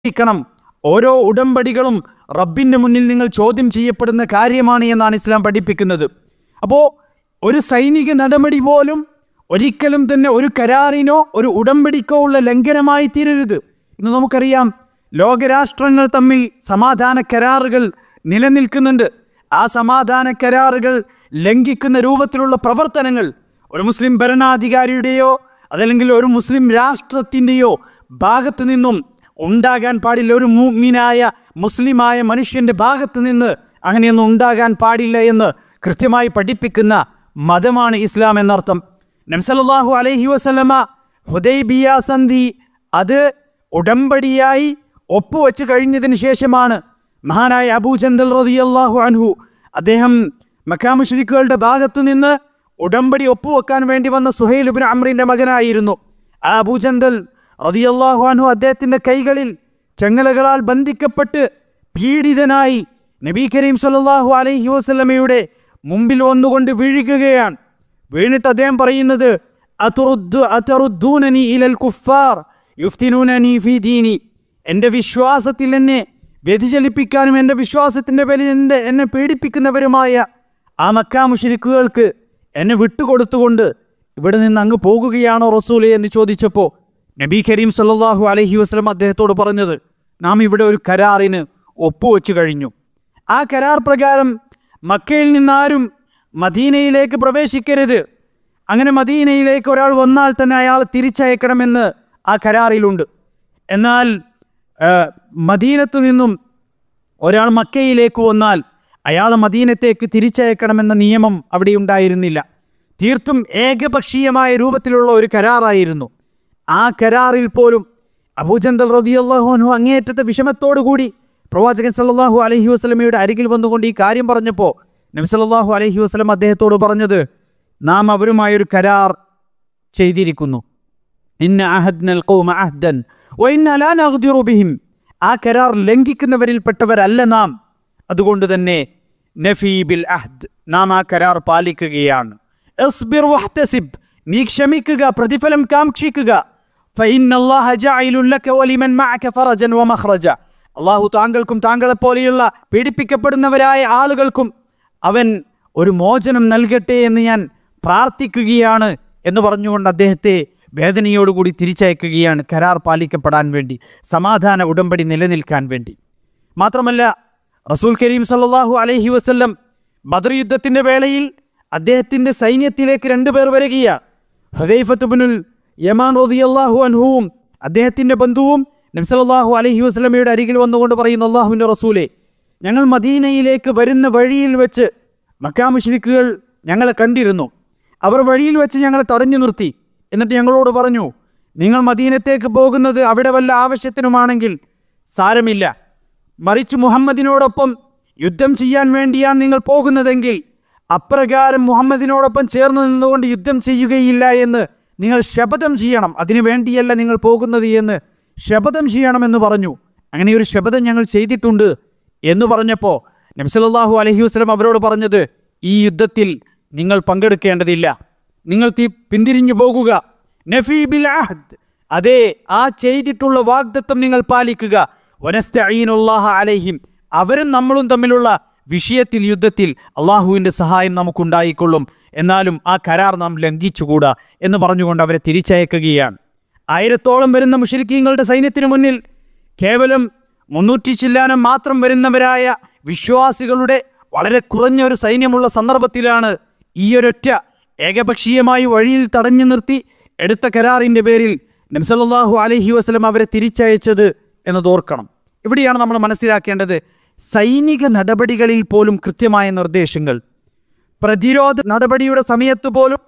ക്കണം ഓരോ ഉടമ്പടികളും റബ്ബിൻ്റെ മുന്നിൽ നിങ്ങൾ ചോദ്യം ചെയ്യപ്പെടുന്ന കാര്യമാണ് എന്നാണ് ഇസ്ലാം പഠിപ്പിക്കുന്നത് അപ്പോൾ ഒരു സൈനിക നടപടി പോലും ഒരിക്കലും തന്നെ ഒരു കരാറിനോ ഒരു ഉടമ്പടിക്കോ ഉള്ള ലംഘനമായി തീരരുത് ഇന്ന് നമുക്കറിയാം ലോകരാഷ്ട്രങ്ങൾ തമ്മിൽ സമാധാന കരാറുകൾ നിലനിൽക്കുന്നുണ്ട് ആ സമാധാന കരാറുകൾ ലംഘിക്കുന്ന രൂപത്തിലുള്ള പ്രവർത്തനങ്ങൾ ഒരു മുസ്ലിം ഭരണാധികാരിയുടെയോ അതല്ലെങ്കിൽ ഒരു മുസ്ലിം രാഷ്ട്രത്തിൻ്റെയോ ഭാഗത്തു നിന്നും ഉണ്ടാകാൻ പാടില്ല ഒരു മൂമിനായ മുസ്ലിമായ മനുഷ്യൻ്റെ ഭാഗത്ത് നിന്ന് അങ്ങനെയൊന്നും ഉണ്ടാകാൻ പാടില്ല എന്ന് കൃത്യമായി പഠിപ്പിക്കുന്ന മതമാണ് ഇസ്ലാം എന്നർത്ഥം നംസലാഹു അലൈഹി വസല്ലമ ഹുദൈബിയ സന്ധി അത് ഉടമ്പടിയായി ഒപ്പുവെച്ച് കഴിഞ്ഞതിന് ശേഷമാണ് മഹാനായ അബൂചന്ദൽ റളിയല്ലാഹു അൻഹു അദ്ദേഹം മക്കാമുഷ്രിക്കുകളുടെ ഭാഗത്തു നിന്ന് ഉടമ്പടി ഒപ്പുവെക്കാൻ വേണ്ടി വന്ന സുഹൈലുബിൻ അമ്രിൻ്റെ മകനായിരുന്നു ആ അബൂചന്ദൽ റളിയല്ലാഹു അൻഹു അദ്ദേഹത്തിൻ്റെ കൈകളിൽ ചെങ്ങലകളാൽ ബന്ധിക്കപ്പെട്ട് പീഡിതനായി നബി കരീം സല്ലല്ലാഹു അലൈഹി വസല്ലമയുടെ മുമ്പിൽ വന്നുകൊണ്ട് വീഴുകയാണ് വീണിട്ട് അദ്ദേഹം പറയുന്നത് "അതുറുദ്ദു- അതറുദ്ദൂനനി ഇലൽ കുഫാർ യുഫ്തിനൂനനി ഫീ ദീനി എൻ്റെ വിശ്വാസത്തിൽ എന്നെ വ്യതിചലിപ്പിക്കാനും എൻ്റെ വിശ്വാസത്തിൻ്റെ പേരിൽ എൻ്റെ എന്നെ പീഡിപ്പിക്കുന്നവരുമായ ആ മക്കാ മുഷരിക്കുകൾക്ക് എന്നെ വിട്ടുകൊടുത്തുകൊണ്ട് ഇവിടെ നിന്ന് അങ്ങ് പോകുകയാണോ റസൂലെ എന്ന് ചോദിച്ചപ്പോൾ നബി കരീം സല്ലല്ലാഹു അലൈഹി വസ്ലം അദ്ദേഹത്തോട് പറഞ്ഞത് നാം ഇവിടെ ഒരു കരാറിന് ഒപ്പുവെച്ച് കഴിഞ്ഞു ആ കരാർ പ്രകാരം മക്കയിൽ നിന്നാരും മദീനയിലേക്ക് പ്രവേശിക്കരുത് അങ്ങനെ മദീനയിലേക്ക് ഒരാൾ വന്നാൽ തന്നെ അയാൾ തിരിച്ചയക്കണമെന്ന് ആ കരാറിലുണ്ട് എന്നാൽ ആ, മദീനത്തു നിന്നും ഒരാൾ മക്കയിലേക്ക് വന്നാൽ അയാൾ മദീനത്തേക്ക് തിരിച്ചയക്കണമെന്ന നിയമം അവിടെ ഉണ്ടായിരുന്നില്ല തീർത്തും ഏകപക്ഷീയമായ രൂപത്തിലുള്ള ഒരു കരാറായിരുന്നു ആ കരാറിൽ പോലും അബൂചന്ദൽ റതിയല്ലാഹുനു അങ്ങേയറ്റത്തെ വിഷമത്തോടു കൂടി പ്രവാചകൻ സല്ലല്ലാഹു അലൈഹി വസ്ലമയുടെ അരികിൽ വന്നുകൊണ്ട് ഈ കാര്യം പറഞ്ഞപ്പോൾ നബി സല്ലല്ലാഹു അലൈഹി വസ്ലം അദ്ദേഹത്തോട് പറഞ്ഞത് നാം അവരുമായൊരു കരാർ ചെയ്തിരിക്കുന്നു ഇന്ന അഹദ്നൽ ഖൗമ അഹ്ദൻ വഇന്ന ലാ നഗ്ദിറു ബിഹിം ആ കരാർ ലംഘിക്കുന്നവരിൽപ്പെട്ടവരല്ല നാം അതുകൊണ്ട് തന്നെ നഫീ ബിൽ അഹ്ദ് നാം ആ കരാർ പാലിക്കുകയാണ് ഇസ്ബിർ വഹ്തസിബ് നീ ക്ഷമിക്കുക പ്രതിഫലം കാക്ഷിക്കുക فإن الله جاعل لك ولمن معك فرجا ومخرجا അള്ളാഹു താങ്കൾക്കും താങ്കളെ പോലെയുള്ള പീഡിപ്പിക്കപ്പെടുന്നവരായ ആളുകൾക്കും അവൻ ഒരു മോചനം നൽകട്ടെ എന്ന് ഞാൻ പ്രാർത്ഥിക്കുകയാണ് എന്ന് പറഞ്ഞുകൊണ്ട് അദ്ദേഹത്തെ വേദനയോടുകൂടി തിരിച്ചയക്കുകയാണ് കരാർ പാലിക്കപ്പെടാൻ വേണ്ടി സമാധാന ഉടമ്പടി നിലനിൽക്കാൻ വേണ്ടി മാത്രമല്ല റസൂൽ കരീം സല്ലല്ലാഹു അലൈഹി വസല്ലം ബദർ യുദ്ധത്തിൻ്റെ വേളയിൽ അദ്ദേഹത്തിൻ്റെ സൈന്യത്തിലേക്ക് രണ്ടുപേർ വരികയാണ് ഹുദൈഫത്തുബിനുൽ യമാൻ റളിയല്ലാഹു അൻഹുവും അദ്ദേഹത്തിൻ്റെ ബന്ധുവും നബ്സലല്ലാഹു അലൈഹി വസല്ലമയുടെ അരികിൽ വന്നുകൊണ്ട് പറയുന്നു അള്ളാഹുവിൻ്റെ റസൂലെ ഞങ്ങൾ മദീനയിലേക്ക് വരുന്ന വഴിയിൽ വെച്ച് മക്കാമുഷ്രിക്കുകൾ ഞങ്ങളെ കണ്ടിരുന്നു അവർ വഴിയിൽ വെച്ച് ഞങ്ങളെ തടഞ്ഞു നിർത്തി എന്നിട്ട് ഞങ്ങളോട് പറഞ്ഞു നിങ്ങൾ മദീനത്തേക്ക് പോകുന്നത് അവിടെ വല്ല ആവശ്യത്തിനുമാണെങ്കിൽ സാരമില്ല മറിച്ച് മുഹമ്മദിനോടൊപ്പം യുദ്ധം ചെയ്യാൻ വേണ്ടിയാണ് നിങ്ങൾ പോകുന്നതെങ്കിൽ അപ്രകാരം മുഹമ്മദിനോടൊപ്പം ചേർന്ന് നിന്നുകൊണ്ട് യുദ്ധം ചെയ്യുകയില്ല എന്ന് നിങ്ങൾ ശപഥം ചെയ്യണം അതിനു വേണ്ടിയല്ല നിങ്ങൾ പോകുന്നത് എന്ന് ശപഥം ചെയ്യണമെന്ന് പറഞ്ഞു അങ്ങനെ ഒരു ശപഥം ഞങ്ങൾ ചെയ്തിട്ടുണ്ട് എന്ന് പറഞ്ഞപ്പോൾ നബ്സലല്ലാഹു അലഹി വസ്ലം അവരോട് പറഞ്ഞത് ഈ യുദ്ധത്തിൽ നിങ്ങൾ പങ്കെടുക്കേണ്ടതില്ല നിങ്ങൾ തി പിന്തിരിഞ്ഞു പോകുക നഫീ ബിൽ അഹദ് അതെ ആ ചെയ്തിട്ടുള്ള വാഗ്ദത്വം നിങ്ങൾ പാലിക്കുക വനസ്തഈനുല്ലാഹ അലൈഹിം അവരും നമ്മളും തമ്മിലുള്ള വിഷയത്തിൽ യുദ്ധത്തിൽ അള്ളാഹുവിൻ്റെ സഹായം നമുക്കുണ്ടായിക്കൊള്ളും എന്നാലും ആ കരാർ നാം ലംഘിച്ചുകൂടാ എന്ന് പറഞ്ഞുകൊണ്ട് അവരെ തിരിച്ചയക്കുകയാണ് ആയിരത്തോളം വരുന്ന മുഷരിക്കീങ്ങളുടെ സൈന്യത്തിനു മുന്നിൽ കേവലം മുന്നൂറ്റി ചില്ലാനം മാത്രം വരുന്നവരായ വിശ്വാസികളുടെ വളരെ കുറഞ്ഞ ഒരു സൈന്യമുള്ള സന്ദർഭത്തിലാണ് ഈയൊരൊറ്റ ഏകപക്ഷീയമായി വഴിയിൽ തടഞ്ഞു നിർത്തി എടുത്ത കരാറിൻ്റെ പേരിൽ നബ്സല്ലാഹു അലഹി വസ്ലം അവരെ തിരിച്ചയച്ചത് എന്നത് ഓർക്കണം ഇവിടെയാണ് നമ്മൾ മനസ്സിലാക്കേണ്ടത് സൈനിക നടപടികളിൽ പോലും കൃത്യമായ നിർദ്ദേശങ്ങൾ പ്രതിരോധ നടപടിയുടെ സമയത്ത് പോലും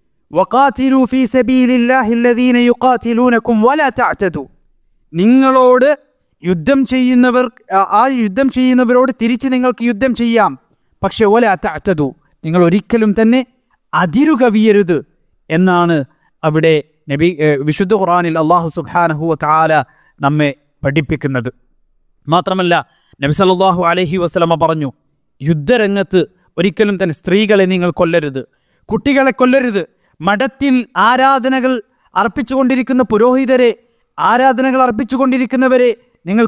വഖാതിലു ഫീ സബീലില്ലാഹി അല്ലദീന യുഖാതിലൂനകും വലാ തഅതദു നിങ്ങളോട് യുദ്ധം ചെയ്യുന്നവർ ആ- ആ യുദ്ധം ചെയ്യുന്നവരോട് തിരിച്ച് നിങ്ങൾക്ക് യുദ്ധം ചെയ്യാം പക്ഷെ വലാ തഅതദു നിങ്ങൾ ഒരിക്കലും തന്നെ അതിരുകവിയരുത് എന്നാണ് അവിടെ നബി ഏഹ് വിശുദ്ധ ഖുറാനിൽ അള്ളാഹു സുബ്ഹാനഹു വ തആല നമ്മെ പഠിപ്പിക്കുന്നത് മാത്രമല്ല നബി സല്ലല്ലാഹു അലൈഹി വസല്ലമ പറഞ്ഞു യുദ്ധരംഗത്ത് ഒരിക്കലും തന്നെ സ്ത്രീകളെ നിങ്ങൾ കൊല്ലരുത് കുട്ടികളെ കൊല്ലരുത് മഠത്തിൽ ആരാധനകൾ അർപ്പിച്ചുകൊണ്ടിരിക്കുന്ന പുരോഹിതരെ ആരാധനകൾ അർപ്പിച്ചുകൊണ്ടിരിക്കുന്നവരെ